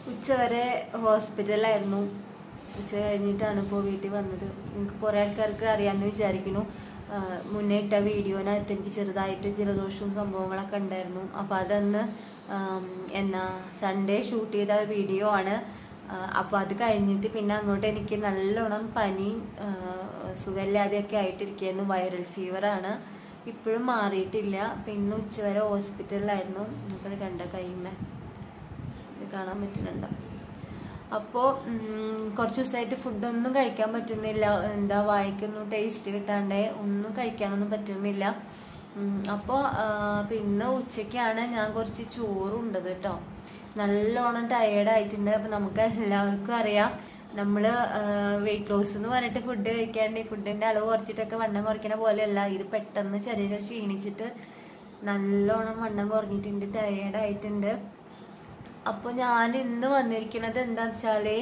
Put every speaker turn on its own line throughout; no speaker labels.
ഉച്ചവരെ ഹോസ്പിറ്റലിലായിരുന്നു ഉച്ച കഴിഞ്ഞിട്ടാണ് ഇപ്പോൾ വീട്ടിൽ വന്നത് നിങ്ങൾക്ക് കുറേ ആൾക്കാർക്ക് അറിയാമെന്ന് വിചാരിക്കുന്നു ആ, മുന്നേ ഇട്ട വീഡിയോനകത്ത് എനിക്ക് ചെറുതായിട്ട് ജലദോഷവും സംഭവങ്ങളൊക്കെ ഉണ്ടായിരുന്നു അപ്പോൾ അതന്ന് ആം, എന്നാ സൺഡേ ഷൂട്ട് ചെയ്ത വീഡിയോ ആണ് അപ്പോൾ അത് കഴിഞ്ഞിട്ട് പിന്നെ അങ്ങോട്ട് എനിക്ക് നല്ലോണം പനി ആ, സുഖമില്ലാതെയൊക്കെ ആയിട്ടിരിക്കുന്നു വൈറൽ ഫീവറാണ് ഇപ്പോഴും മാറിയിട്ടില്ല പിന്നെ ഉച്ചവരെ ഹോസ്പിറ്റലിലായിരുന്നു അപ്പോൾ ഇത് കണ്ട കൈമേ ഇത് കാണാൻ പറ്റുന്നുണ്ടോ അപ്പോൾ കുറച്ച് ദിവസമായിട്ട് ഫുഡൊന്നും കഴിക്കാൻ പറ്റുന്നില്ല എന്താ വായിക്കൊന്നും ടേസ്റ്റ് കിട്ടാണ്ട് ഒന്നും കഴിക്കാനൊന്നും പറ്റുന്നില്ല അപ്പോൾ പിന്നെ ഉച്ചയ്ക്കാണ് ഞാൻ കുറച്ച് ചോറുണ്ടത് കേട്ടോ നല്ലോണം ടയേർഡ് ആയിട്ടുണ്ട് അപ്പം നമുക്ക് എല്ലാവർക്കും അറിയാം നമ്മൾ വെയിറ്റ് ലോസ് എന്ന് പറഞ്ഞിട്ട് ഫുഡ് കഴിക്കാണ്ട് ഫുഡിൻ്റെ അളവ് കുറച്ചിട്ടൊക്കെ വണ്ണം കുറയ്ക്കണ പോലെയല്ല ഇത് പെട്ടെന്ന് ശരീരം ക്ഷീണിച്ചിട്ട് നല്ലോണം വണ്ണം കുറഞ്ഞിട്ടുണ്ട് ടയേർഡ് ആയിട്ടുണ്ട് അപ്പോൾ ഞാൻ ഇന്ന് വന്നിരിക്കുന്നത് എന്താന്ന് വെച്ചാല്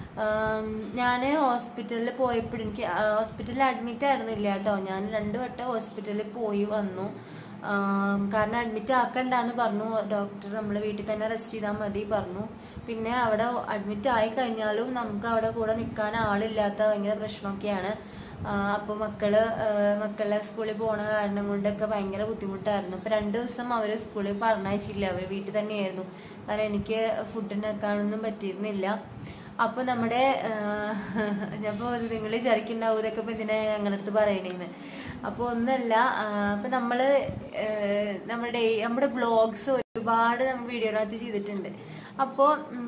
ഞാൻ ഹോസ്പിറ്റലിൽ പോയപ്പോൾ എനിക്ക് ഹോസ്പിറ്റലിൽ അഡ്മിറ്റ് ആയിരുന്നില്ല കേട്ടോ ഞാൻ രണ്ട് വട്ടം ഹോസ്പിറ്റലിൽ പോയി വന്നു ആം, കാരണം അഡ്മിറ്റ് ആക്കണ്ടെന്ന് പറഞ്ഞു ഡോക്ടർ നമ്മൾ വീട്ടിൽ തന്നെ റെസ്റ്റ് ചെയ്താൽ മതി പറഞ്ഞു പിന്നെ അവിടെ അഡ്മിറ്റ് ആയി കഴിഞ്ഞാലും നമുക്ക് അവിടെ കൂടെ നിൽക്കാൻ ആളില്ലാത്ത ഭയങ്കര പ്രശ്നമൊക്കെയാണ് അപ്പോൾ മക്കള് ആ, മക്കളെ സ്കൂളിൽ പോണ കാരണം കൊണ്ടൊക്കെ ഭയങ്കര ബുദ്ധിമുട്ടായിരുന്നു അപ്പോൾ രണ്ട് ദിവസം അവർ സ്കൂളിൽ പറഞ്ഞയച്ചില്ല അവർ വീട്ടിൽ തന്നെയായിരുന്നു കാരണം എനിക്ക് ഫുഡ് ഉണ്ടാക്കാനൊന്നും പറ്റിയിരുന്നില്ല അപ്പോൾ നമ്മുടെ ഞാനിപ്പോൾ നിങ്ങൾ വിചാരിക്കുന്നുണ്ടാവും ഇതൊക്കെ ഇപ്പോൾ ഇതിനെ ഞങ്ങളുടെ അടുത്ത് പറയണേന്ന് അപ്പോൾ ഒന്നല്ല അപ്പോൾ നമ്മൾ നമ്മുടെ നമ്മുടെ ബ്ലോഗ്സ് ഒരുപാട് നമ്മൾ വീഡിയോനകത്ത് ചെയ്തിട്ടുണ്ട് അപ്പോൾ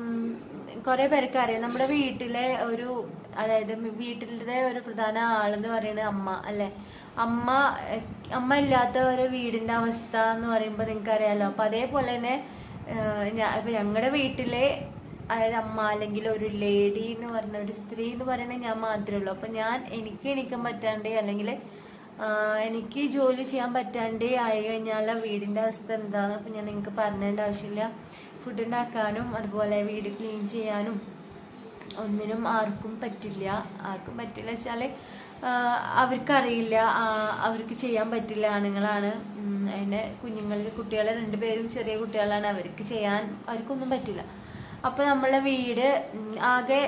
കുറെ പേർക്ക് അറിയാം നമ്മുടെ വീട്ടിലെ ഒരു അതായത് വീട്ടിലെ ഒരു പ്രധാന ആളെന്ന് പറയുന്നത് അമ്മ അല്ലെ അമ്മ എഹ്, അമ്മ ഇല്ലാത്ത ഒരു വീടിന്റെ അവസ്ഥ എന്ന് പറയുമ്പോൾ നിങ്ങൾക്ക് അറിയാലോ അപ്പൊ അതേപോലെ തന്നെ ഏഹ്, ഞാ- ഇപ്പൊ ഞങ്ങളുടെ വീട്ടിലെ അതായത് അമ്മ അല്ലെങ്കിൽ ഒരു ലേഡി എന്ന് പറഞ്ഞ ഒരു സ്ത്രീ എന്ന് പറയുന്നത് ഞാൻ മാത്രമേ ഉള്ളൂ അപ്പൊ ഞാൻ എനിക്ക് എനിക്കാൻ പറ്റാണ്ട് അല്ലെങ്കിൽ എനിക്ക് ജോലി ചെയ്യാൻ പറ്റാണ്ട് ആയി കഴിഞ്ഞാൽ വീടിന്റെ അവസ്ഥ എന്താന്ന് അപ്പൊ ഞാൻ നിങ്ങൾക്ക് പറഞ്ഞേണ്ട ആവശ്യമില്ല ഫുഡ് ഉണ്ടാക്കാനും അതുപോലെ വീട് ക്ലീൻ ചെയ്യാനും ഒന്നിനും ആർക്കും പറ്റില്ല ആർക്കും പറ്റില്ല വെച്ചാല് അവർക്കറിയില്ല ആ, അവർക്ക് ചെയ്യാൻ പറ്റില്ല ആണുങ്ങളാണ് ഉം, അതിന്റെ കുഞ്ഞുങ്ങൾക്ക് കുട്ടികളെ രണ്ടുപേരും ചെറിയ കുട്ടികളാണ് അവർക്ക് ചെയ്യാൻ അവർക്കൊന്നും പറ്റില്ല അപ്പൊ നമ്മളെ വീട് ഉം, ആകെ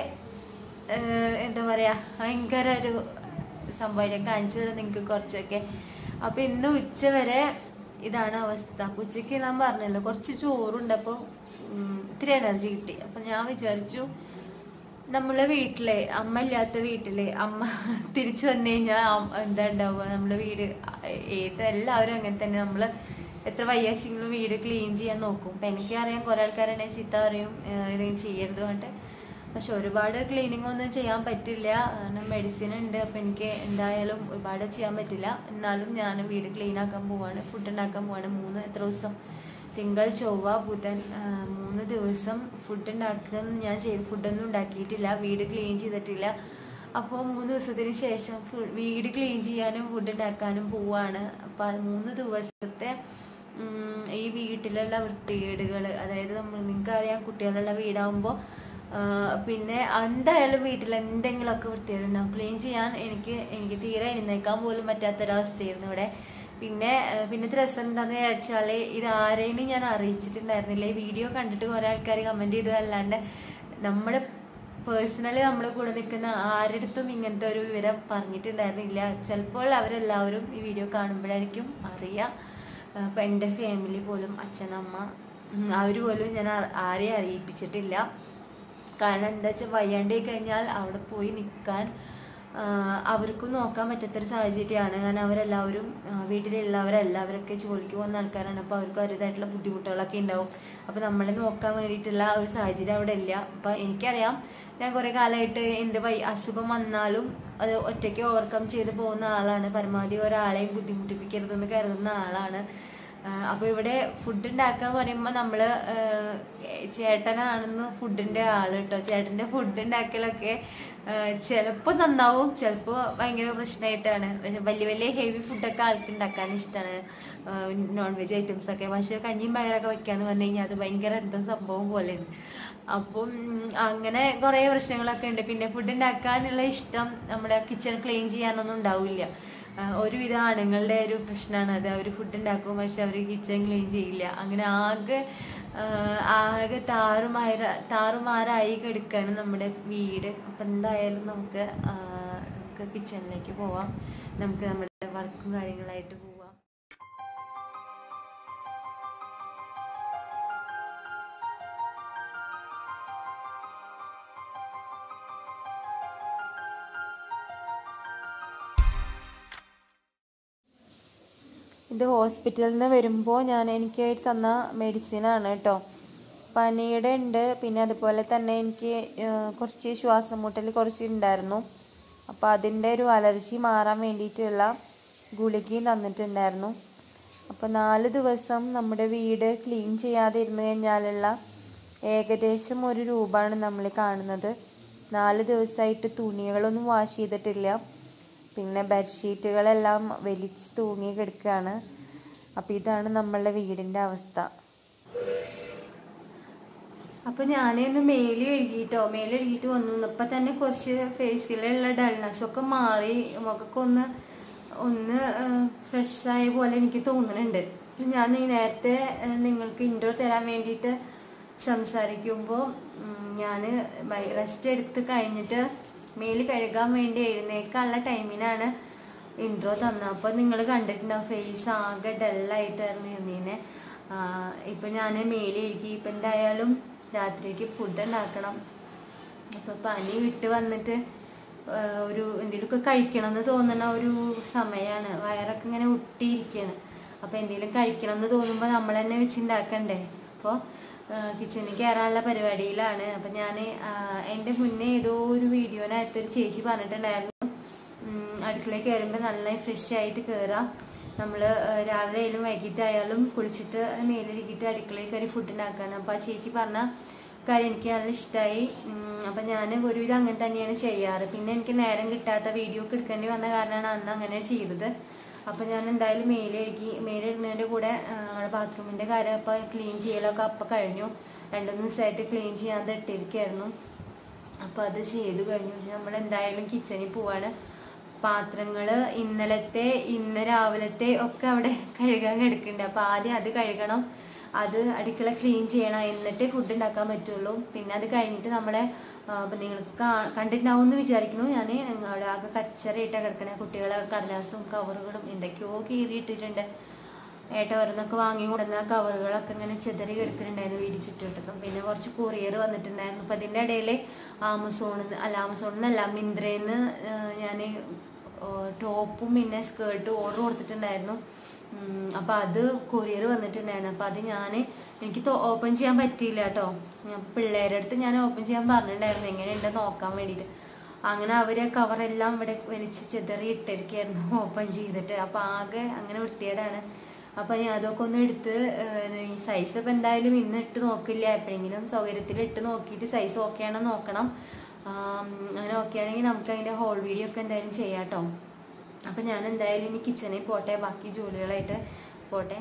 ഏഹ്, എന്താ പറയാ ഭയങ്കര ഒരു സംഭവം ഞാൻ കാണിച്ചു തരാം നിങ്ങൾക്ക് കുറച്ചൊക്കെ അപ്പൊ ഇന്ന് ഉച്ച വരെ ഇതാണ് അവസ്ഥ അപ്പൊ ഉച്ചയ്ക്ക് ഞാൻ പറഞ്ഞല്ലോ കുറച്ച് ചോറുണ്ട് അപ്പൊ ഉം, ഇത്തിരി എനർജി കിട്ടി അപ്പൊ ഞാൻ വിചാരിച്ചു നമ്മളെ വീട്ടിലെ അമ്മ ഇല്ലാത്ത വീട്ടിലെ അമ്മ തിരിച്ചു വന്നു കഴിഞ്ഞാൽ എന്താ ഉണ്ടാവുക നമ്മളെ വീട് ഏത് എല്ലാവരും അങ്ങനെ തന്നെ നമ്മള് എത്ര വയ്യാച്ചെങ്കിലും വീട് ക്ലീൻ ചെയ്യാൻ നോക്കും ഇപ്പൊ എനിക്കറിയാം കുറെ ആൾക്കാരെന്നെ ചീത്ത പറയും ഏഹ് ഇത് ചെയ്യരുത് കൊണ്ട് പക്ഷെ ഒരുപാട് ക്ലീനിങ് ഒന്നും ചെയ്യാൻ പറ്റില്ല കാരണം മെഡിസിൻ ഉണ്ട് അപ്പൊ എനിക്ക് എന്തായാലും ഒരുപാട് ചെയ്യാൻ പറ്റില്ല എന്നാലും ഞാൻ വീട് ക്ലീൻ ആക്കാൻ പോവാണ് ഫുഡ് ഉണ്ടാക്കാൻ പോവാണ് മൂന്ന് എത്ര ദിവസം തിങ്കൾ ചൊവ്വ ബുധൻ ആ, മൂന്ന് ദിവസം ഫുഡ് ഉണ്ടാക്കുക ഞാൻ ചെയ്ത് ഫുഡൊന്നും ഉണ്ടാക്കിയിട്ടില്ല വീട് ക്ലീൻ ചെയ്തിട്ടില്ല അപ്പോൾ മൂന്ന് ദിവസത്തിന് ശേഷം ഫു- വീട് ക്ലീൻ ചെയ്യാനും ഫുഡ് ഉണ്ടാക്കാനും പോവാണ് അപ്പോൾ അത് മൂന്ന് ദിവസത്തെ ഉം, ഈ വീട്ടിലുള്ള വൃത്തികേടുകൾ അതായത് നമ്മൾ നിങ്ങൾക്കറിയാം കുട്ടികളുള്ള വീടാകുമ്പോൾ പിന്നെ എന്തായാലും വീട്ടിൽ എന്തെങ്കിലുമൊക്കെ വൃത്തികേടുണ്ടാവും ക്ലീൻ ചെയ്യാൻ എനിക്ക് എനിക്ക് തീരെ എഴുന്നേക്കാൻ പോലും പറ്റാത്തൊരവസ്ഥയായിരുന്നു ഇവിടെ പിന്നെ ഏഹ്, പിന്നത്തെ രസം എന്താന്ന് വിചാരിച്ചാല് ഇത് ആരെയും ഞാൻ അറിയിച്ചിട്ടുണ്ടായിരുന്നില്ല ഈ വീഡിയോ കണ്ടിട്ട് കുറെ ആൾക്കാർ കമന്റ് ചെയ്തതല്ലാണ്ട് നമ്മുടെ പേഴ്സണലി നമ്മുടെ കൂടെ നിൽക്കുന്ന ആരടുത്തും ഇങ്ങനത്തെ ഒരു വിവരം പറഞ്ഞിട്ടുണ്ടായിരുന്നില്ല ചിലപ്പോൾ അവരെല്ലാവരും ഈ വീഡിയോ കാണുമ്പോഴായിരിക്കും അറിയാം ഏഹ്, ഇപ്പൊ എൻ്റെ ഫാമിലി പോലും അച്ഛനമ്മ അവർ പോലും ഞാൻ ആ- ആരെയും അറിയിപ്പിച്ചിട്ടില്ല കാരണം എന്താ വെച്ചാൽ വയ്യാണ്ടി കഴിഞ്ഞാൽ അവിടെ പോയി നിൽക്കാൻ അവർക്കും നോക്കാൻ പറ്റാത്തൊരു സാഹചര്യമാണ് കാരണം അവരെല്ലാവരും ആ, വീട്ടിലുള്ളവരെല്ലാവരൊക്കെ ജോലിക്ക് പോകുന്ന ആൾക്കാരാണ് അപ്പോൾ അവർക്ക് അവരുടേതായിട്ടുള്ള ബുദ്ധിമുട്ടുകളൊക്കെ ഉണ്ടാവും അപ്പോൾ നമ്മളെ നോക്കാൻ വേണ്ടിയിട്ടുള്ള ആ ഒരു സാഹചര്യം അവിടെ ഇല്ല അപ്പോൾ എനിക്കറിയാം ഞാൻ കുറേ കാലമായിട്ട് എന്ത് വൈ അസുഖം വന്നാലും അത് ഒറ്റയ്ക്ക് ഓവർകം ചെയ്ത് പോകുന്ന ആളാണ് പരമാവധി ഒരാളെയും ബുദ്ധിമുട്ടിപ്പിക്കരുതെന്ന് കരുതുന്ന ആളാണ് ആഹ് അപ്പൊ ഇവിടെ ഫുഡ് ഉണ്ടാക്കാൻ പറയുമ്പോ നമ്മള് ആഹ് ചേട്ടനാണെന്ന് ഫുഡിന്റെ ആള് കേട്ടോ ചേട്ടന്റെ ഫുഡ് ഉണ്ടാക്കലൊക്കെ ആഹ് ചിലപ്പോ നന്നാവും ചിലപ്പോ ഭയങ്കര പ്രശ്നമായിട്ടാണ് പക്ഷെ വലിയ വലിയ ഹെവി ഫുഡൊക്കെ ആൾക്ക് ഉണ്ടാക്കാൻ ഇഷ്ടമാണ് നോൺ വെജ് ഐറ്റംസ് ഒക്കെ പക്ഷെ കഞ്ഞിയും പയറൊക്കെ വെക്കാന്ന് പറഞ്ഞു കഴിഞ്ഞാൽ അത് ഭയങ്കര എന്തോ സംഭവം പോലെയാണ് അപ്പം ഉം, അങ്ങനെ കുറേ പ്രശ്നങ്ങളൊക്കെ ഉണ്ട് പിന്നെ ഫുഡ് ഉണ്ടാക്കാനുള്ള ഇഷ്ടം നമ്മുടെ കിച്ചൺ ക്ലീൻ ചെയ്യാനൊന്നും ഉണ്ടാവില്ല ആ, ഒരുവിധ ആണുങ്ങളുടെ ഒരു പ്രശ്നമാണ് അത് അവർ ഫുഡ് ഉണ്ടാക്കും പക്ഷെ അവർ കിച്ചൺ ക്ലീൻ ചെയ്യില്ല അങ്ങനെ ആകെ ആ, ആകെ താറുമാര താറുമാറായി കിടക്കുകയാണ് നമ്മുടെ വീട് അപ്പം എന്തായാലും നമുക്ക് ആ, നമുക്ക് കിച്ചണിലേക്ക് പോവാം നമുക്ക് നമ്മുടെ വർക്കും കാര്യങ്ങളായിട്ട് പോവാം ഇത് ഹോസ്പിറ്റലിൽ നിന്ന് വരുമ്പോൾ ഞാൻ എനിക്ക് തന്ന മെഡിസിനാണ് കേട്ടോ പനിയുടെ ഉണ്ട് പിന്നെ അതുപോലെ തന്നെ എനിക്ക് ഏഹ്, കുറച്ച് ശ്വാസം മുട്ടൽ കുറച്ച് ഉണ്ടായിരുന്നു അപ്പോൾ അതിൻ്റെ ഒരു അലർജി മാറാൻ വേണ്ടിയിട്ടുള്ള ഗുളികയും തന്നിട്ടുണ്ടായിരുന്നു അപ്പോൾ നാല് ദിവസം നമ്മുടെ വീട് ക്ലീൻ ചെയ്യാതെ ഇരുന്ന് കഴിഞ്ഞാലുള്ള ഏകദേശം ഒരു രൂപമാണ് നമ്മൾ കാണുന്നത് നാല് ദിവസമായിട്ട് തുണികളൊന്നും വാഷ് ചെയ്തിട്ടില്ല പിന്നെ ബെഡ്ഷീറ്റുകളെല്ലാം വലിച്ച് തൂങ്ങി കിടക്കുകയാണ് അപ്പം ഇതാണ് നമ്മളുടെ വീടിൻ്റെ അവസ്ഥ അപ്പൊ ഞാനൊന്ന് മേല് കഴുകിട്ടോ മേല് കഴുകിയിട്ട് വന്നു ഇപ്പൊ തന്നെ കുറച്ച് ഫേസിലുള്ള ഡൾനെസ് ഒക്കെ മാറി മുഖമൊക്കെ ഒന്ന് ഒന്ന് ഫ്രഷ് ആയ പോലെ എനിക്ക് തോന്നുന്നുണ്ട് ഞാൻ ഈ നേരത്തെ ഏഹ്, നിങ്ങൾക്ക് ഇൻഡോർ തരാൻ വേണ്ടിയിട്ട് സംസാരിക്കുമ്പോൾ ഞാൻ റെസ്റ്റ് എടുത്ത് കഴിഞ്ഞിട്ട് മേല് കഴുകാൻ വേണ്ടി എഴുന്നേക്കാനുള്ള ടൈമിനാണ് ഇൻട്രോ തന്നത് അപ്പോൾ നിങ്ങൾ കണ്ടിട്ടുണ്ടാവും ഫേസ് ആകെ ഡല്ലായിട്ടായിരുന്നു ഇരുന്നീനെ ഇപ്പം ഞാൻ മേല് കഴുകി ഇപ്പം എന്തായാലും രാത്രിക്ക് ഫുഡ് ഉണ്ടാക്കണം അപ്പോൾ പനി വിട്ട് വന്നിട്ട് ആ, ഒരു എന്തെങ്കിലുമൊക്കെ കഴിക്കണം എന്ന് തോന്നുന്ന ഒരു സമയമാണ് വയറൊക്കെ ഇങ്ങനെ ഒട്ടിയിരിക്കുകയാണ് അപ്പോൾ എന്തെങ്കിലും കഴിക്കണം എന്ന് തോന്നുമ്പോൾ നമ്മൾ തന്നെ വെച്ചുണ്ടാക്കണ്ടേ അപ്പോൾ കിച്ചണിൽ കയറാനുള്ള പരിപാടിയിലാണ് അപ്പം ഞാൻ എൻ്റെ മുന്നേ ഏതോ ഒരു വീഡിയോനകത്ത് ഒരു ചേച്ചി പറഞ്ഞിട്ടുണ്ടായിരുന്നു ഉം, അടുക്കളയിൽ കയറുമ്പോൾ നല്ല ഫ്രഷ് ആയിട്ട് കയറാം നമ്മൾ രാവിലെ ആയാലും വൈകിട്ടായാലും കുളിച്ചിട്ട് മേലിരിക്കിട്ട് അടുക്കളയിൽ കയറി ഫുഡ് ഉണ്ടാക്കാൻ അപ്പോൾ ആ ചേച്ചി പറഞ്ഞ കാര്യം എനിക്ക് നല്ല ഇഷ്ടമായി അപ്പം ഞാൻ ഒരുവിധം അങ്ങനെ തന്നെയാണ് ചെയ്യാറ് പിന്നെ എനിക്ക് നേരം കിട്ടാത്ത വീഡിയോ ഒക്കെ എടുക്കേണ്ടി വന്ന കാരണമാണ് അന്ന് അങ്ങനെ ചെയ്തത് അപ്പം ഞാൻ എന്തായാലും മേലെഴുകി മേലിടുന്നതിൻ്റെ കൂടെ ആ, നമ്മുടെ ബാത്റൂമിൻ്റെ കാര്യം അപ്പം ക്ലീൻ ചെയ്യലൊക്കെ അപ്പം കഴിഞ്ഞു രണ്ടു മൂന്ന് ദിവസമായിട്ട് ക്ലീൻ ചെയ്യാതെ ഇട്ടിരിക്കുകയായിരുന്നു അപ്പോൾ അത് ചെയ്തു കഴിഞ്ഞു നമ്മൾ എന്തായാലും കിച്ചണിൽ പോവാണ് പാത്രങ്ങൾ ഇന്നലത്തെ ഇന്ന് രാവിലത്തെ ഒക്കെ അവിടെ കഴുകാൻ കിടക്കുന്നുണ്ട് അപ്പോൾ ആദ്യം അത് കഴുകണം അത് അടുക്കള ക്ലീൻ ചെയ്യണം എന്നിട്ടേ ഫുഡ് ഉണ്ടാക്കാൻ പറ്റുള്ളൂ പിന്നെ അത് കഴിഞ്ഞിട്ട് നമ്മളെ അപ്പം നിങ്ങൾക്ക് കാ- കണ്ടിട്ടുണ്ടാവും എന്ന് വിചാരിക്കുന്നു ഞാൻ അവിടെ ആകെ കച്ചറയിട്ടാണ് കിടക്കണേ കുട്ടികളെ കടലാസും കവറുകളും എന്തൊക്കെയോ കീറിയിട്ടിട്ടുണ്ട് ഏട്ട ഓരോന്നൊക്കെ വാങ്ങി കൊടുന്ന കവറുകളൊക്കെ ഇങ്ങനെ ചെതറി കിടക്കുന്നുണ്ടായിരുന്നു വീട് ചുറ്റുവട്ടത്തും പിന്നെ കുറച്ച് കൊറിയർ വന്നിട്ടുണ്ടായിരുന്നു അപ്പം അതിൻ്റെ ഇടയിൽ ആമസോണിൽ അല്ല ആമസോണിൽ നിന്നല്ല മിന്ത്രയിൽ നിന്ന് ഞാൻ ടോപ്പും പിന്നെ സ്കേർട്ടും ഓർഡർ കൊടുത്തിട്ടുണ്ടായിരുന്നു ഉം, അപ്പൊ അത് കൊറിയർ വന്നിട്ടുണ്ടായിരുന്നു അപ്പൊ അത് ഞാൻ എനിക്ക് ഓപ്പൺ ചെയ്യാൻ പറ്റിയില്ല കേട്ടോ ഞാൻ പിള്ളേരുടെ അടുത്ത് ഞാൻ ഓപ്പൺ ചെയ്യാൻ പറഞ്ഞിട്ടുണ്ടായിരുന്നു എങ്ങനെയുണ്ട് നോക്കാൻ വേണ്ടിയിട്ട് അങ്ങനെ അവര് കവറെല്ലാം ഇവിടെ വലിച്ച് ചെതറി ഇട്ടിരിക്കായിരുന്നു ഓപ്പൺ ചെയ്തിട്ട് അപ്പൊ ആകെ അങ്ങനെ വൃത്തികേടാണ് അപ്പൊ ഞാൻ അതൊക്കെ ഒന്ന് എടുത്ത് ഏഹ്, ഈ സൈസ് ഇപ്പൊ എന്തായാലും ഇന്ന് ഇട്ട് നോക്കില്ല എപ്പോഴെങ്കിലും സൗകര്യത്തിൽ ഇട്ട് നോക്കിയിട്ട് സൈസ് ഓക്കെ ആണോ നോക്കണം ആം, അങ്ങനെ ഓക്കെ ആണെങ്കിൽ നമുക്ക് അതിന്റെ ഹോൾ വീഡിയോ ഒക്കെ എന്തായാലും ചെയ്യാം കേട്ടോ അപ്പൊ ഞാൻ എന്തായാലും ഇനി കിച്ചണിൽ പോട്ടെ ബാക്കി ജോലികളായിട്ട് പോട്ടെ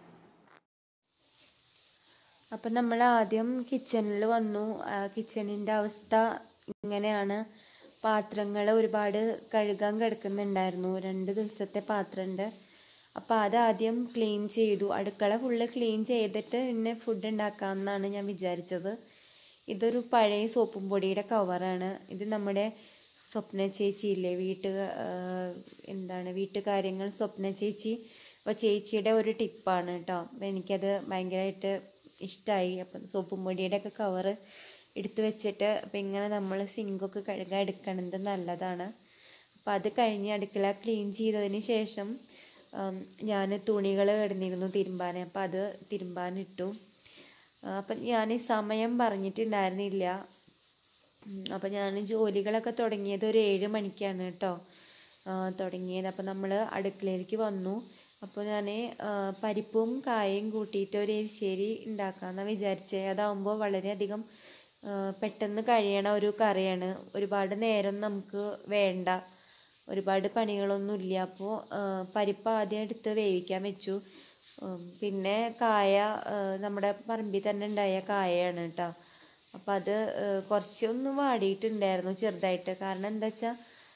അപ്പം നമ്മൾ ആദ്യം കിച്ചണിൽ വന്നു കിച്ചണിൻ്റെ അവസ്ഥ ഇങ്ങനെയാണ് പാത്രങ്ങൾ ഒരുപാട് കഴുകാൻ കിടക്കുന്നുണ്ടായിരുന്നു രണ്ട് ദിവസത്തെ പാത്രമുണ്ട് അപ്പോൾ അതാദ്യം ക്ലീൻ ചെയ്തു അടുക്കള ഫുള്ള് ക്ലീൻ ചെയ്തിട്ട് പിന്നെ ഫുഡ് ഉണ്ടാക്കാമെന്നാണ് ഞാൻ വിചാരിച്ചത് ഇതൊരു പഴയ സോപ്പും പൊടിയുടെ കവറാണ് ഇത് നമ്മുടെ സ്വപ്ന ചേച്ചി ഇല്ലേ വീട്ട് എന്താണ് വീട്ടുകാര്യങ്ങൾ സ്വപ്ന ചേച്ചി അപ്പോൾ ചേച്ചിയുടെ ഒരു ടിപ്പാണ് കേട്ടോ അപ്പോൾ എനിക്കത് ഭയങ്കരമായിട്ട് ഇഷ്ടമായി അപ്പം സോപ്പും പൊടിയുടെ ഒക്കെ കവറ് എടുത്ത് വെച്ചിട്ട് അപ്പം ഇങ്ങനെ നമ്മൾ സിങ്കൊക്കെ കഴുകാൻ എടുക്കണത് നല്ലതാണ് അപ്പം അത് കഴിഞ്ഞ് അടുക്കള ക്ലീൻ ചെയ്തതിന് ശേഷം ഞാൻ തുണികൾ കിടന്നിരുന്നു തിരുമ്പാൻ അപ്പം അത് തിരുമ്പാനിട്ടു അപ്പം ഞാൻ സമയം പറഞ്ഞിട്ടുണ്ടായിരുന്നില്ല അപ്പം ഞാൻ ജോലികളൊക്കെ തുടങ്ങിയത് ഒരു ഏഴ് മണിക്കാണ് കേട്ടോ ആ, തുടങ്ങിയത് അപ്പം നമ്മൾ അടുക്കളയിലേക്ക് വന്നു അപ്പോൾ ഞാൻ പരിപ്പും കായയും കൂട്ടിയിട്ട് ഒരു എരിശ്ശേരി ഉണ്ടാക്കാമെന്നാണ് വിചാരിച്ചത് അതാവുമ്പോൾ വളരെയധികം ആ, പെട്ടെന്ന് കഴിയണ ഒരു കറിയാണ് ഒരുപാട് നേരം നമുക്ക് വേണ്ട ഒരുപാട് പണികളൊന്നും ഇല്ല അപ്പോൾ പരിപ്പ് ആദ്യം എടുത്ത് വേവിക്കാൻ വെച്ചു ഉം, പിന്നെ കായ ആ, നമ്മുടെ പറമ്പിൽ തന്നെ ഉണ്ടായ കായയാണ് കേട്ടോ അപ്പം അത് ഏഹ്, കുറച്ചൊന്ന് വാടിയിട്ടുണ്ടായിരുന്നു ചെറുതായിട്ട് കാരണം എന്താ വെച്ചാൽ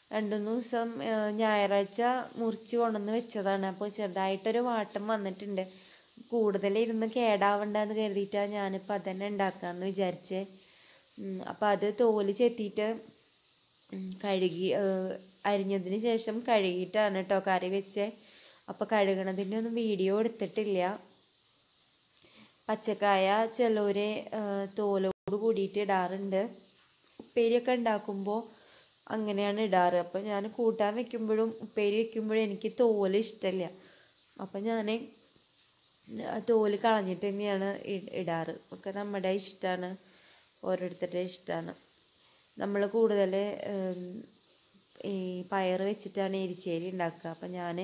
രണ്ടു മൂന്ന് ദിവസം ആ, ഞായറാഴ്ച മുറിച്ച് കൊണ്ടുവന്ന് വെച്ചതാണ് അപ്പോൾ ചെറുതായിട്ടൊരു വാട്ടം വന്നിട്ടുണ്ട് കൂടുതൽ ഇരുന്ന് കേടാവണ്ടെന്ന് കരുതിയിട്ടാണ് ഞാനിപ്പോൾ അതന്നെ ഉണ്ടാക്കാമെന്ന് വിചാരിച്ചേ ഉം, അപ്പോൾ അത് തോല് ചെത്തിയിട്ട് ഉം, കഴുകി ഏഹ്, അരിഞ്ഞതിന് ശേഷം കഴുകിയിട്ടാണ് കേട്ടോ കറി വെച്ചേ അപ്പോൾ കഴുകണതിൻ്റെ ഒന്നും വീഡിയോ എടുത്തിട്ടില്ല പച്ചക്കായ ചിലവര് തോലോട് കൂടിയിട്ട് ഇടാറുണ്ട് ഉപ്പേരിയൊക്കെ ഉണ്ടാക്കുമ്പോൾ അങ്ങനെയാണ് ഇടാറ് അപ്പം ഞാൻ കൂട്ടാൻ വെക്കുമ്പോഴും ഉപ്പേരി വെക്കുമ്പോഴും എനിക്ക് തോല് ഇഷ്ടമില്ല അപ്പം ഞാൻ തോല് കളഞ്ഞിട്ട് തന്നെയാണ് ഇ- ഇടാറ് ഒക്കെ നമ്മുടെ ഇഷ്ടമാണ് ഓരോരുത്തരുടെ ഇഷ്ടമാണ് നമ്മൾ കൂടുതൽ ഈ പയർ വെച്ചിട്ടാണ് എരിശ്ശേരി ഉണ്ടാക്കുക അപ്പം ഞാൻ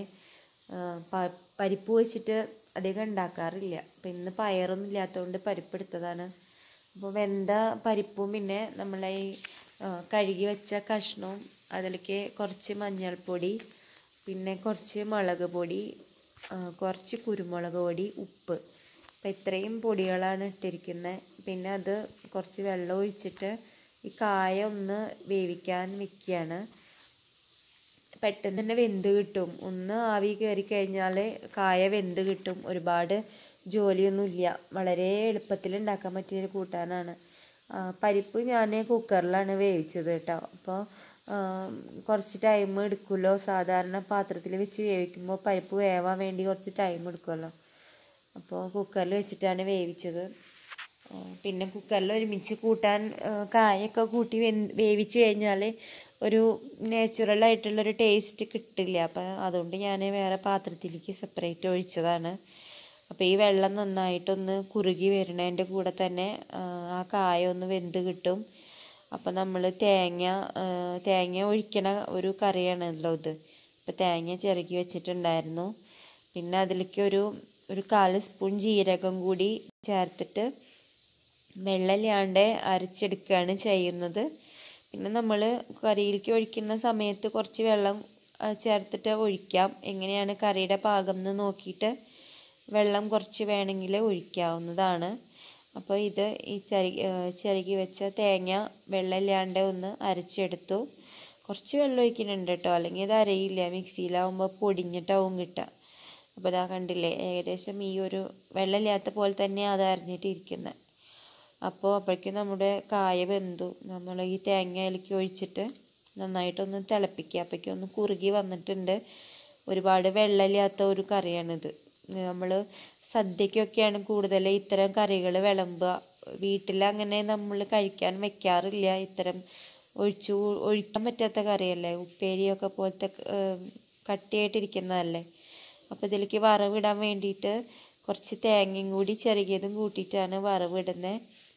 പരിപ്പ് വെച്ചിട്ട് അധികം ഉണ്ടാക്കാറില്ല അപ്പം ഇന്ന് പയറൊന്നും ഇല്ലാത്തതുകൊണ്ട് പരിപ്പ് എടുത്തതാണ് അപ്പോൾ വെന്ത പരിപ്പും പിന്നെ നമ്മളെ ഈ ആ, കഴുകി വെച്ച കഷ്ണവും അതിലേക്ക് കുറച്ച് മഞ്ഞൾപ്പൊടി പിന്നെ കുറച്ച് മുളക് പൊടി ആ, കുറച്ച് കുരുമുളക് പൊടി ഉപ്പ് അപ്പം ഇത്രയും പൊടികളാണ് ഇട്ടിരിക്കുന്നത് പിന്നെ അത് കുറച്ച് വെള്ളം ഒഴിച്ചിട്ട് ഈ കായ ഒന്ന് വേവിക്കാൻ വെക്കുകയാണ് പെട്ടെന്ന് തന്നെ വെന്ത് കിട്ടും ഒന്ന് ആവി കയറി കഴിഞ്ഞാൽ കായ വെന്ത് കിട്ടും ഒരുപാട് ജോലിയൊന്നുമില്ല വളരെ എളുപ്പത്തിൽ ഉണ്ടാക്കാൻ പറ്റിയൊരു കൂട്ടാനാണ് ആ, പരിപ്പ് ഞാൻ കുക്കറിലാണ് വേവിച്ചത് കേട്ടോ അപ്പോൾ കുറച്ച് ടൈം എടുക്കുമല്ലോ സാധാരണ പാത്രത്തിൽ വെച്ച് വേവിക്കുമ്പോൾ പരിപ്പ് വേവാൻ വേണ്ടി കുറച്ച് ടൈം എടുക്കുമല്ലോ അപ്പോൾ കുക്കറിൽ വെച്ചിട്ടാണ് വേവിച്ചത് ആ, പിന്നെ കുക്കറിൽ ഒരുമിച്ച് കൂട്ടാൻ ആ, കായൊക്കെ കൂട്ടി വെന്ത് വേവിച്ച് കഴിഞ്ഞാൽ ഒരു നാച്ചുറൽ ആയിട്ടുള്ളൊരു ടേസ്റ്റ് കിട്ടില്ല അപ്പം അതുകൊണ്ട് ഞാൻ വേറെ പാത്രത്തിലേക്ക് സെപ്പറേറ്റ് ഒഴിച്ചതാണ് അപ്പോൾ ഈ വെള്ളം നന്നായിട്ടൊന്ന് കുറുകി വരുന്നതിൻ്റെ കൂടെ തന്നെ ആ, ആ കായ ഒന്ന് വെന്ത് കിട്ടും അപ്പം നമ്മൾ തേങ്ങ ആ, തേങ്ങ ഒഴിക്കണ ഒരു കറിയാണല്ലോ ഇത് അപ്പോൾ തേങ്ങ ചിരകി വെച്ചിട്ടുണ്ടായിരുന്നു പിന്നെ അതിലേക്ക് ഒരു ഒരു കാൽ സ്പൂൺ ജീരകം കൂടി ചേർത്തിട്ട് വെള്ളമില്ലാണ്ട് അരച്ചെടുക്കുകയാണ് ചെയ്യുന്നത് പിന്നെ നമ്മൾ കറിയിലേക്ക് ഒഴിക്കുന്ന സമയത്ത് കുറച്ച് വെള്ളം ആ, ചേർത്തിട്ട് ഒഴിക്കാം എങ്ങനെയാണ് കറിയുടെ പാകം എന്ന് നോക്കിയിട്ട് വെള്ളം കുറച്ച് വേണമെങ്കിൽ ഒഴിക്കാവുന്നതാണ് അപ്പോൾ ഇത് ഈ ചരി ചിരകി വെച്ച തേങ്ങ വെള്ളമില്ലാണ്ട് ഒന്ന് അരച്ചെടുത്തു കുറച്ച് വെള്ളം ഒഴിക്കുന്നുണ്ട് കേട്ടോ അല്ലെങ്കിൽ ഇത് അരയില്ല മിക്സിയിലാവുമ്പോൾ പൊടിഞ്ഞിട്ടാവും കിട്ടുക അപ്പോൾ ഇതാ കണ്ടില്ലേ ഏകദേശം ഈ ഒരു വെള്ളമില്ലാത്ത പോലെ തന്നെ അത് അരിഞ്ഞിട്ടിരിക്കുന്നത് അപ്പോൾ അപ്പോഴേക്കും നമ്മുടെ കായ വെന്തു നമ്മൾ ഈ തേങ്ങ അതിലേക്ക് ഒഴിച്ചിട്ട് നന്നായിട്ടൊന്ന് തിളപ്പിക്കുക അപ്പോഴേക്കും ഒന്ന് കുറുകി വന്നിട്ടുണ്ട് ഒരുപാട് വെള്ളമില്ലാത്ത ഒരു കറിയാണിത് നമ്മൾ സദ്യക്കൊക്കെയാണ് കൂടുതൽ ഇത്തരം കറികൾ വിളമ്പുക വീട്ടിൽ അങ്ങനെ നമ്മൾ കഴിക്കാൻ വെക്കാറില്ല ഇത്തരം ഒഴിച്ചു ഒഴിക്കാൻ പറ്റാത്ത കറിയല്ലേ ഉപ്പേരിയൊക്കെ പോലത്തെ ഏം, കട്ടിയായിട്ടിരിക്കുന്നതല്ലേ അപ്പോൾ ഇതിലേക്ക് വറവിടാൻ വേണ്ടിയിട്ട് കുറച്ച് തേങ്ങയും കൂടി ചെറുകിയതും കൂട്ടിയിട്ടാണ് വറവിടുന്നത്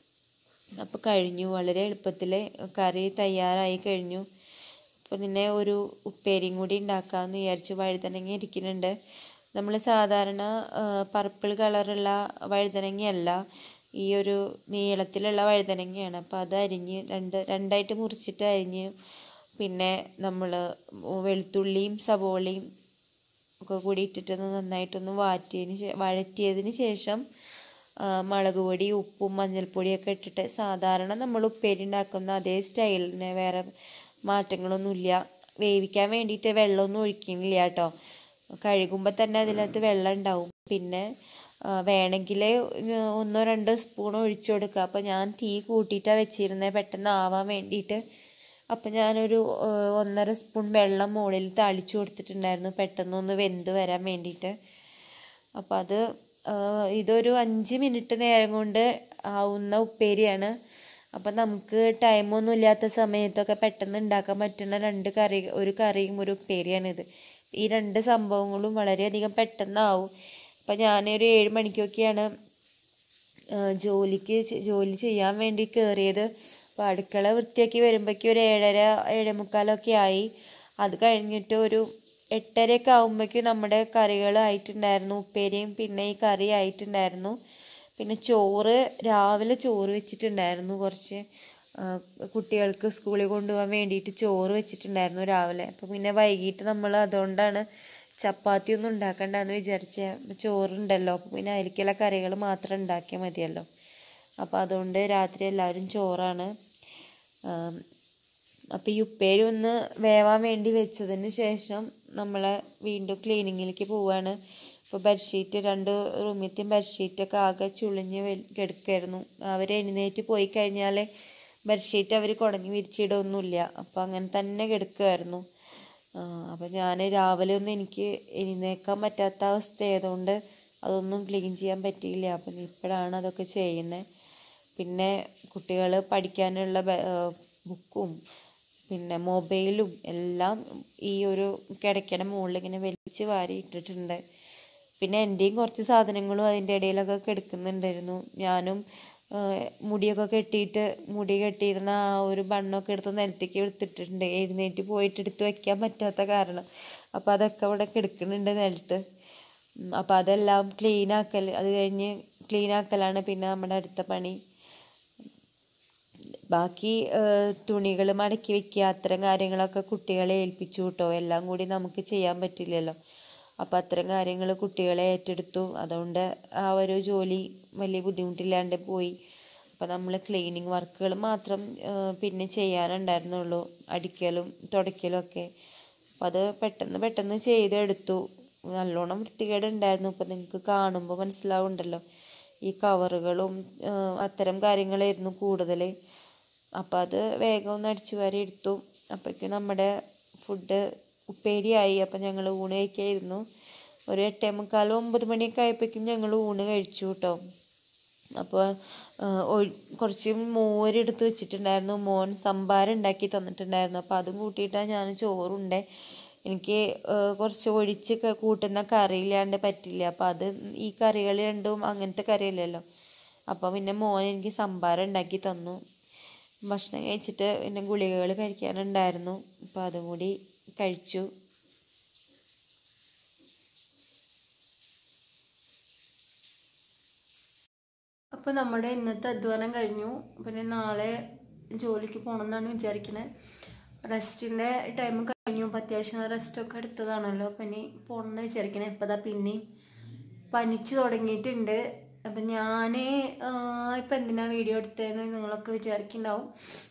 അപ്പോൾ കഴിഞ്ഞു വളരെ എളുപ്പത്തിൽ കറി തയ്യാറായി കഴിഞ്ഞു അപ്പോൾ പിന്നെ ഒരു ഉപ്പേരിയും കൂടി ഉണ്ടാക്കാമെന്ന് വിചാരിച്ചു വഴുതനങ്ങ ഇരിക്കുന്നുണ്ട് നമ്മൾ സാധാരണ പർപ്പിൾ കളറുള്ള വഴുതനങ്ങയല്ല ഈ ഒരു നീളത്തിലുള്ള വഴുതനങ്ങയാണ് അപ്പോൾ അത് അരിഞ്ഞ് രണ്ട് രണ്ടായിട്ട് മുറിച്ചിട്ട് അരിഞ്ഞ് പിന്നെ നമ്മൾ വെളുത്തുള്ളിയും സവോളയും ഒക്കെ കൂടി ഇട്ടിട്ടൊന്ന് നന്നായിട്ടൊന്ന് വാറ്റിയതിന് ശേ വഴറ്റിയതിന് ശേഷം ആ, മുളക് പൊടി ഉപ്പും മഞ്ഞൾപ്പൊടിയൊക്കെ ഇട്ടിട്ട് സാധാരണ നമ്മൾ ഉപ്പേരി ഉണ്ടാക്കുന്ന അതേ സ്റ്റൈലിന് വേറെ മാറ്റങ്ങളൊന്നുമില്ല വേവിക്കാൻ വേണ്ടിയിട്ട് വെള്ളമൊന്നും ഒഴിക്കുന്നില്ല കേട്ടോ കഴുകുമ്പോൾ തന്നെ അതിനകത്ത് വെള്ളം ഉണ്ടാവും പിന്നെ വേണമെങ്കിൽ ഒന്നോ രണ്ടോ സ്പൂൺ ഒഴിച്ചു കൊടുക്കുക അപ്പോൾ ഞാൻ തീ കൂട്ടിയിട്ടാണ് വെച്ചിരുന്നത് പെട്ടെന്ന് ആവാൻ വേണ്ടിയിട്ട് അപ്പം ഞാനൊരു ആ, ഒന്നര സ്പൂൺ വെള്ളം മുകളിൽ തളിച്ചു കൊടുത്തിട്ടുണ്ടായിരുന്നു പെട്ടെന്നൊന്ന് വെന്ത് വരാൻ വേണ്ടിയിട്ട് അപ്പം അത് ആ, ഇതൊരു അഞ്ച് മിനിറ്റ് നേരം കൊണ്ട് ആവുന്ന ഉപ്പേരിയാണ് അപ്പം നമുക്ക് ടൈമൊന്നും ഇല്ലാത്ത സമയത്തൊക്കെ പെട്ടെന്ന് ഉണ്ടാക്കാൻ പറ്റുന്ന രണ്ട് കറി ഒരു കറിയും ഒരു ഉപ്പേരിയാണിത് ഈ രണ്ട് സംഭവങ്ങളും വളരെയധികം പെട്ടെന്നാവും അപ്പം ഞാനൊരു ഏഴ് മണിക്കൊക്കെയാണ് ആ, ജോലിക്ക് ചെ- ജോലി ചെയ്യാൻ വേണ്ടി കയറിയത് അപ്പോൾ അടുക്കള വൃത്തിയാക്കി വരുമ്പോഴേക്കും ഒരു ഏഴര ഏഴേ മുക്കാലൊക്കെ ആയി അത് കഴിഞ്ഞിട്ട് ഒരു എട്ടരയൊക്കെ ആകുമ്പോഴേക്കും നമ്മുടെ കറികൾ ആയിട്ടുണ്ടായിരുന്നു ഉപ്പേരിയും പിന്നെ ഈ കറി ആയിട്ടുണ്ടായിരുന്നു പിന്നെ ചോറ് രാവിലെ ചോറ് വെച്ചിട്ടുണ്ടായിരുന്നു കുറച്ച് ആ, കുട്ടികൾക്ക് സ്കൂളിൽ കൊണ്ടുപോകാൻ വേണ്ടിയിട്ട് ചോറ് വെച്ചിട്ടുണ്ടായിരുന്നു രാവിലെ അപ്പോൾ പിന്നെ വൈകിട്ട് നമ്മൾ അതുകൊണ്ടാണ് ചപ്പാത്തി ഒന്നും ഉണ്ടാക്കണ്ടെന്ന് വിചാരിച്ച ചോറുണ്ടല്ലോ അപ്പോൾ പിന്നെ അതിലേക്കുള്ള കറികൾ മാത്രം ഉണ്ടാക്കിയാൽ മതിയല്ലോ അപ്പോൾ അതുകൊണ്ട് രാത്രി എല്ലാവരും ചോറാണ് ആം,
അപ്പോൾ ഈ ഉപ്പേരി ഒന്ന് വേവാൻ വേണ്ടി വെച്ചതിന് ശേഷം നമ്മൾ വീണ്ടും ക്ലീനിങ്ങിലേക്ക് പോവുകയാണ് ഇപ്പോൾ ബെഡ്ഷീറ്റ് രണ്ട് റൂമിലത്തെയും ബെഡ്ഷീറ്റൊക്കെ ആകെ ചുളിഞ്ഞ് വെ- കിടക്കായിരുന്നു അവർ എഴുന്നേറ്റ് പോയി കഴിഞ്ഞാൽ ബെഡ്ഷീറ്റ് അവർ കുടഞ്ഞ് വിരിച്ചിടൊന്നുമില്ല അപ്പോൾ അങ്ങനെ തന്നെ കിടക്കുമായിരുന്നു അപ്പോൾ ഞാൻ രാവിലെ ഒന്നും എനിക്ക് എഴുന്നേക്കാൻ പറ്റാത്ത അവസ്ഥയായതുകൊണ്ട് അതൊന്നും ക്ലീൻ ചെയ്യാൻ പറ്റിയില്ല അപ്പം ഇപ്പോഴാണ് അതൊക്കെ ചെയ്യുന്നത് പിന്നെ കുട്ടികൾ പഠിക്കാനുള്ള ബ- ഏഹ് ബുക്കും പിന്നെ മൊബൈലും എല്ലാം ഈ ഒരു കിടക്കണ മുകളിൽ ഇങ്ങനെ വലിച്ച് വാരി ഇട്ടിട്ടുണ്ട് പിന്നെ എൻ്റെയും കുറച്ച് സാധനങ്ങളും അതിൻ്റെ ഇടയിലൊക്കെ കിടക്കുന്നുണ്ടായിരുന്നു ഞാനും ഏഹ് മുടിയൊക്കെ കെട്ടിയിട്ട് മുടി കെട്ടിയിരുന്ന ആ ഒരു ബണ്ണൊക്കെ എടുത്ത് നിലത്തേക്ക് എടുത്തിട്ടുണ്ട് എഴുന്നേറ്റ് പോയിട്ട് എടുത്ത് വയ്ക്കാൻ പറ്റാത്ത കാരണം അപ്പോൾ അതൊക്കെ അവിടെ കിടക്കുന്നുണ്ട് നിലത്ത് ഉം, അപ്പോൾ അതെല്ലാം ക്ലീൻ ആക്കൽ അത് കഴിഞ്ഞ് ക്ലീൻ ആക്കലാണ് പിന്നെ നമ്മുടെ അടുത്ത പണി ബാക്കി തുണികൾ മടക്കി വെക്കുക അത്തരം കാര്യങ്ങളൊക്കെ കുട്ടികളെ ഏൽപ്പിച്ചു കേട്ടോ എല്ലാം കൂടി നമുക്ക് ചെയ്യാൻ പറ്റില്ലല്ലോ അപ്പോൾ അത്തരം കാര്യങ്ങൾ കുട്ടികളെ ഏറ്റെടുത്തു അതുകൊണ്ട് ആ ഒരു ജോലി വലിയ ബുദ്ധിമുട്ടില്ലാണ്ട് പോയി അപ്പോൾ നമ്മൾ ക്ലീനിങ് വർക്കുകൾ മാത്രം ആ, പിന്നെ ചെയ്യാനുണ്ടായിരുന്നുള്ളൂ അടിക്കലും തുടയ്ക്കലും ഒക്കെ അപ്പോൾ അത് പെട്ടെന്ന് പെട്ടെന്ന് ചെയ്തെടുത്തു നല്ലോണം വൃത്തികേടുണ്ടായിരുന്നു ഇപ്പം നിങ്ങൾക്ക് കാണുമ്പോൾ മനസ്സിലാവുണ്ടല്ലോ ഈ കവറുകളും ആ, അത്തരം കാര്യങ്ങളായിരുന്നു കൂടുതൽ അപ്പം അത് വേഗം ഒന്ന് അടിച്ചു വാരി എടുത്തു അപ്പോഴേക്കും നമ്മുടെ ഫുഡ് ഉപ്പേരിയായി അപ്പം ഞങ്ങൾ ഊണ് കഴിക്കായിരുന്നു ഒരു എട്ടേ മുക്കാലും ഒമ്പത് മണിയൊക്കെ ആയപ്പോഴേക്കും ഞങ്ങൾ ഊണ് കഴിച്ചു കേട്ടോ അപ്പോൾ കുറച്ച് മോരെടുത്ത് വെച്ചിട്ടുണ്ടായിരുന്നു മോൻ സംഭാരം ഉണ്ടാക്കി തന്നിട്ടുണ്ടായിരുന്നു അപ്പോൾ അതും കൂട്ടിയിട്ടാണ് ഞാൻ ചോറുണ്ടേ എനിക്ക് ആ, കുറച്ച് ഒഴിച്ച് ക- കൂട്ടുന്ന കറിയില്ലാണ്ട് പറ്റില്ല അപ്പോൾ അത് ഈ കറികൾ രണ്ടും അങ്ങനത്തെ കറിയല്ലല്ലോ അപ്പോൾ പിന്നെ മോൻ എനിക്ക് സംഭാരം ഉണ്ടാക്കി തന്നു ഭക്ഷണം കഴിച്ചിട്ട് പിന്നെ ഗുളികകൾ കഴിക്കാനുണ്ടായിരുന്നു അപ്പോൾ അതും കൂടി കഴിച്ചു
അപ്പോൾ നമ്മുടെ ഇന്നത്തെ അധ്വാനം കഴിഞ്ഞു പിന്നെ നാളെ ജോലിക്ക് പോകണം എന്നാണ് വിചാരിക്കുന്നത് റെസ്റ്റിൻ്റെ ടൈം കഴിഞ്ഞു അപ്പോൾ അത്യാവശ്യം റെസ്റ്റൊക്കെ എടുത്തതാണല്ലോ അപ്പം ഇനി പോകണം എന്ന് വിചാരിക്കണേ ഇപ്പോൾ ദാ പിന്നെയും പനിച്ചു തുടങ്ങിയിട്ടുണ്ട് അപ്പം ഞാൻ ഇപ്പം എന്തിനാ വീഡിയോ എടുത്തതെന്ന് നിങ്ങളൊക്കെ വിചാരിക്കുന്നുണ്ടാവും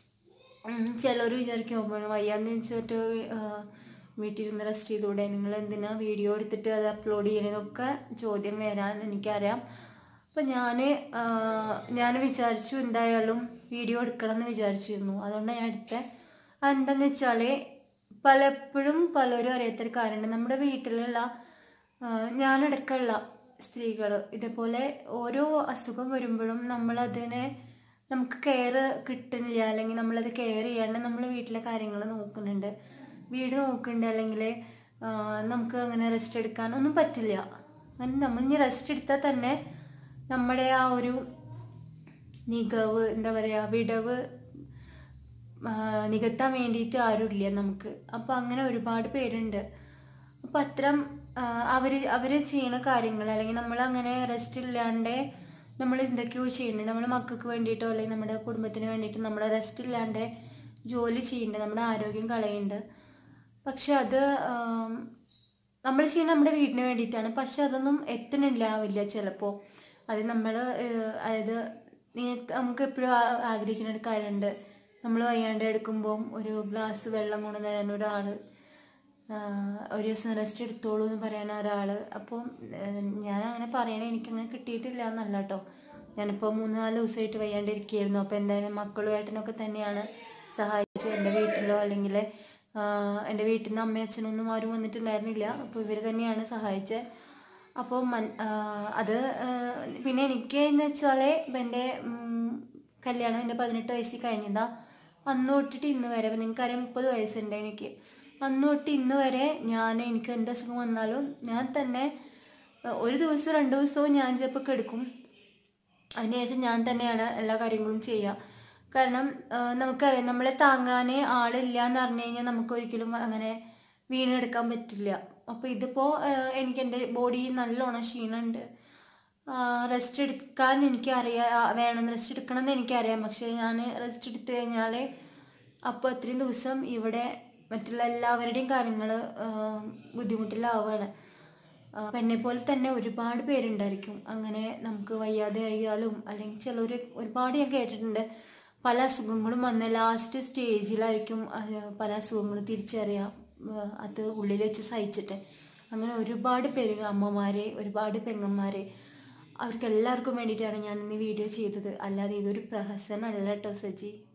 ചിലർ വിചാരിക്കും "അമ്മ, വയ്യാന്ന് വെച്ചിട്ട് ആ, വീട്ടിലിരുന്ന് റെസ്റ്റ് ചെയ്തൂടെ നിങ്ങൾ എന്തിനാ വീഡിയോ എടുത്തിട്ട് അത് അപ്ലോഡ് ചെയ്യണമെന്നൊക്കെ ചോദ്യം വരാൻ എനിക്കറിയാം അപ്പം ഞാൻ ഞാൻ വിചാരിച്ചു എന്തായാലും വീഡിയോ എടുക്കണം എന്ന് വിചാരിച്ചിരുന്നു അതുകൊണ്ടാണ് ഞാൻ എടുത്തത് അതെന്താന്ന് വെച്ചാൽ പലപ്പോഴും പലരും അറിയാത്തൊരു കാര്യമുണ്ട് നമ്മുടെ വീട്ടിലുള്ള ആ, ഞാനടക്കമുള്ള സ്ത്രീകൾ ഇതേപോലെ ഓരോ അസുഖം വരുമ്പോഴും നമ്മളതിനെ നമുക്ക് കെയർ കിട്ടുന്നില്ല അല്ലെങ്കിൽ നമ്മളത് കെയർ ചെയ്യാണ്ട് നമ്മൾ വീട്ടിലെ കാര്യങ്ങൾ നോക്കുന്നുണ്ട് വീട് നോക്കുന്നുണ്ട് അല്ലെങ്കിൽ നമുക്ക് അങ്ങനെ റെസ്റ്റ് എടുക്കാൻ ഒന്നും പറ്റില്ല അങ്ങനെ നമ്മൾ ഇനി റെസ്റ്റ് എടുത്താൽ തന്നെ നമ്മുടെ ആ ഒരു നിഗവ് എന്താ പറയുക വിടവ് ആ, നികത്താൻ വേണ്ടിയിട്ട് ആരുമില്ല നമുക്ക് അപ്പോൾ അങ്ങനെ ഒരുപാട് പേരുണ്ട് അപ്പം അത്തരം അവർ അവർ ചെയ്യുന്ന കാര്യങ്ങൾ അല്ലെങ്കിൽ നമ്മൾ അങ്ങനെ റെസ്റ്റ് ഇല്ലാണ്ട് നമ്മൾ എന്തൊക്കെയോ ചെയ്യുന്നുണ്ട് നമ്മുടെ മക്കൾക്ക് വേണ്ടിയിട്ടോ അല്ലെങ്കിൽ നമ്മുടെ കുടുംബത്തിന് വേണ്ടിയിട്ട് നമ്മൾ റെസ്റ്റ് ഇല്ലാണ്ട് ജോലി ചെയ്യുന്നുണ്ട് നമ്മുടെ ആരോഗ്യം കളയുന്നുണ്ട് പക്ഷെ അത് നമ്മൾ ചെയ്യുന്നത് നമ്മുടെ വീടിന് വേണ്ടിയിട്ടാണ് പക്ഷെ അതൊന്നും എത്തണില്ലാവില്ല ചിലപ്പോൾ അത് നമ്മൾ അതായത് നിങ്ങൾക്ക് നമുക്ക് എപ്പോഴും ആഗ്രഹിക്കുന്ന ഒരു കാര്യമുണ്ട് നമ്മൾ വയ്യാണ്ട് എടുക്കുമ്പോൾ ഒരു ഗ്ലാസ് വെള്ളം കൊണ്ടു തരാൻ ഒരാൾ ഒരു ദിവസം റെസ്റ്റ് എടുത്തോളൂ എന്ന് പറയാൻ ഒരാൾ അപ്പോൾ ഞാൻ അങ്ങനെ പറയണേ എനിക്കങ്ങനെ കിട്ടിയിട്ടില്ല എന്നല്ല കേട്ടോ ഞാനിപ്പോൾ മൂന്ന് നാല് ദിവസമായിട്ട് വയ്യാണ്ടിരിക്കുകയായിരുന്നു അപ്പോൾ എന്തായാലും മക്കളും ഏട്ടനൊക്കെ തന്നെയാണ് സഹായിച്ചത് എൻ്റെ വീട്ടിലോ അല്ലെങ്കിൽ എൻ്റെ വീട്ടിൽ നിന്ന് അമ്മയും അച്ഛനൊന്നും ആരും വന്നിട്ടുണ്ടായിരുന്നില്ല അപ്പോൾ ഇവർ തന്നെയാണ് സഹായിച്ചത് അപ്പോൾ മൻ ആ, അത് ആ, പിന്നെ എനിക്ക് എന്ന് വെച്ചാൽ എൻ്റെ ഉം, കല്യാണം എൻ്റെ പതിനെട്ട് വയസ്സിൽ കഴിഞ്ഞതാ അന്ന് തൊട്ടിട്ട് ഇന്ന് വരെ അപ്പം നിങ്ങൾക്കറിയാം മുപ്പത് വയസ്സുണ്ട് എനിക്ക് അന്ന് തൊട്ട് ഇന്ന് വരെ ഞാൻ എനിക്ക് എന്ത് അസുഖം വന്നാലും ഞാൻ തന്നെ ആ, ഒരു ദിവസവും രണ്ട് ദിവസവും ഞാൻ ചിലപ്പോൾ കെടുക്കും അതിനുശേഷം ഞാൻ തന്നെയാണ് എല്ലാ കാര്യങ്ങളും ചെയ്യുക കാരണം ആ, നമുക്കറിയാം നമ്മളെ താങ്ങാൻ ആളില്ല എന്ന് പറഞ്ഞു കഴിഞ്ഞാൽ നമുക്കൊരിക്കലും അങ്ങനെ വീണെടുക്കാൻ പറ്റില്ല അപ്പോൾ ഇതിപ്പോൾ എനിക്ക് എൻ്റെ ബോഡി നല്ലോണം ക്ഷീണമുണ്ട് റെസ്റ്റ് എടുക്കാൻ എനിക്കറിയാം ആ, വേണം റെസ്റ്റ് എടുക്കണം എന്ന് എനിക്കറിയാം പക്ഷേ ഞാൻ റെസ്റ്റ് എടുത്തു കഴിഞ്ഞാൽ അപ്പോൾ അത്രയും ദിവസം ഇവിടെ മറ്റുള്ള എല്ലാവരുടെയും കാര്യങ്ങൾ ബുദ്ധിമുട്ടിലാവുകയാണ് അപ്പം എന്നെ പോലെ തന്നെ ഒരുപാട് പേരുണ്ടായിരിക്കും അങ്ങനെ നമുക്ക് വയ്യാതെ കഴിയാലും അല്ലെങ്കിൽ ചിലർ ഒരുപാട് ഞാൻ കേട്ടിട്ടുണ്ട് പല അസുഖങ്ങളും വന്ന് ലാസ്റ്റ് സ്റ്റേജിലായിരിക്കും അത് പല അസുഖങ്ങളും തിരിച്ചറിയാം ആ, അത് ഉള്ളിൽ വെച്ച് സഹിച്ചിട്ട് അങ്ങനെ ഒരുപാട് പേര് അമ്മമാരെ ഒരുപാട് പെങ്ങന്മാരെ അവർക്ക് എല്ലാവർക്കും വേണ്ടിയിട്ടാണ് ഞാൻ ഇന്ന് വീഡിയോ ചെയ്തത് അല്ലാതെ ഇതൊരു പ്രഹസനമല്ല കേട്ടോ സജി